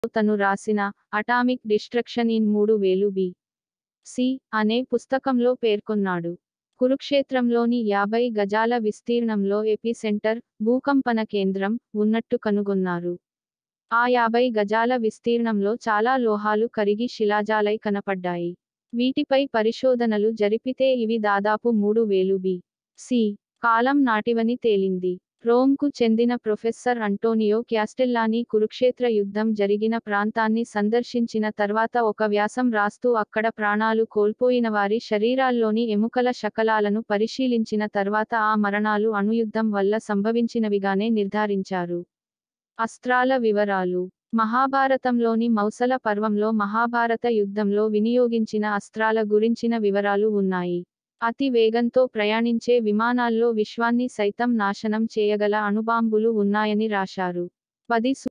తను రాసిన atomic destruction in మూడు వేలు బి సి అనే పుస్తకంలో పేర్కొన్నాడు కురుక్షేత్రంలోని యాభై గజాల విస్తీర్ణంలో ఎపి సెంటర్ భూకంపన కేంద్రం ఉన్నట్టు కనుగొన్నారు ఆ యాభై గజాల విస్తీర్ణంలో చాలా లోహాలు కరిగి శిలాజాలై కనపడ్డాయి వీటిపై పరిశోధనలు జరిపితే ఇవి దాదాపు మూడు వేలు బి సి కాలం నాటివని తేలింది రోమ్కు చెందిన ప్రొఫెసర్ అంటోనియో క్యాస్టెల్లాని కురుక్షేత్ర యుద్ధం జరిగిన ప్రాంతాన్ని సందర్శించిన తర్వాత ఒక వ్యాసం రాస్తూ అక్కడ ప్రాణాలు కోల్పోయిన వారి శరీరాల్లోని ఎముకల శకలాలను పరిశీలించిన తర్వాత ఆ మరణాలు అణుయుద్ధం వల్ల సంభవించినవిగానే నిర్ధారించారు అస్త్రాల వివరాలు మహాభారతంలోని మౌసల పర్వంలో మహాభారత యుద్ధంలో వినియోగించిన అస్త్రాల గురించిన వివరాలు ఉన్నాయి అతి వేగంతో ప్రయాణించే విమానాల్లో విశ్వాన్ని సైతం నాశనం చేయగల అణుబాంబులు ఉన్నాయని రాశారు పది